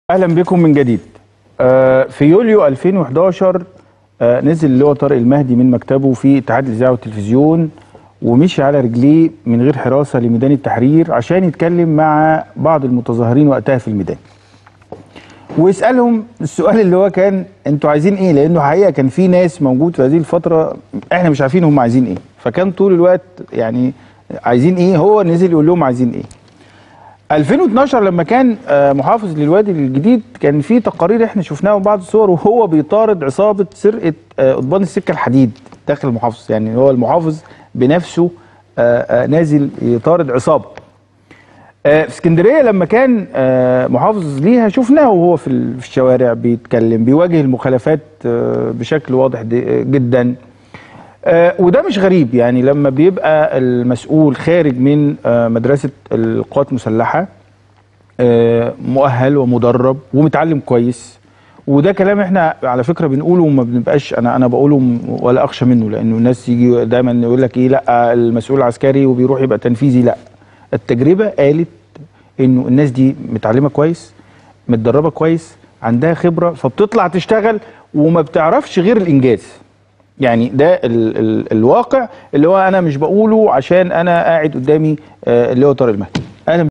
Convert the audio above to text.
اهلا بكم من جديد آه، في يوليو 2011 آه، نزل اللي هو طارق المهدي من مكتبه في اتحاد الاذاعه والتلفزيون ومشي على رجليه من غير حراسه لميدان التحرير عشان يتكلم مع بعض المتظاهرين وقتها في الميدان ويسالهم السؤال اللي هو كان انتوا عايزين ايه لانه حقيقه كان في ناس موجود في هذه الفتره احنا مش عارفين هم عايزين ايه فكان طول الوقت يعني عايزين ايه هو نزل يقول لهم عايزين ايه 2012 لما كان آه، محافظ للوادي الجديد كان في تقارير احنا شفناها وبعض الصور وهو بيطارد عصابه سرقه آه، قضبان السكه الحديد داخل المحافظ يعني هو المحافظ بنفسه آه، آه، نازل يطارد عصابه آه، في اسكندريه لما كان آه، محافظ ليها شفناه وهو في ال- في الشوارع بيتكلم بيواجه المخالفات آه، بشكل واضح د- جدا آه، وده مش غريب يعني لما بيبقى المسؤول خارج من آه، مدرسة القوات المسلحة آه، مؤهل ومدرب ومتعلم كويس وده كلام احنا على فكره بنقوله وما بنبقاش انا انا بقوله م- ولا اخشى منه لانه الناس يجي دايما يقول لك ايه لا المسؤول العسكري وبيروح يبقى تنفيذي لا التجربه قالت انه الناس دي متعلمه كويس متدربه كويس عندها خبره فبتطلع تشتغل وما بتعرفش غير الانجاز يعني ده ال ال الواقع اللي هو انا مش بقوله عشان انا قاعد قدامي آه، اللي هو طارق المهدي اهلا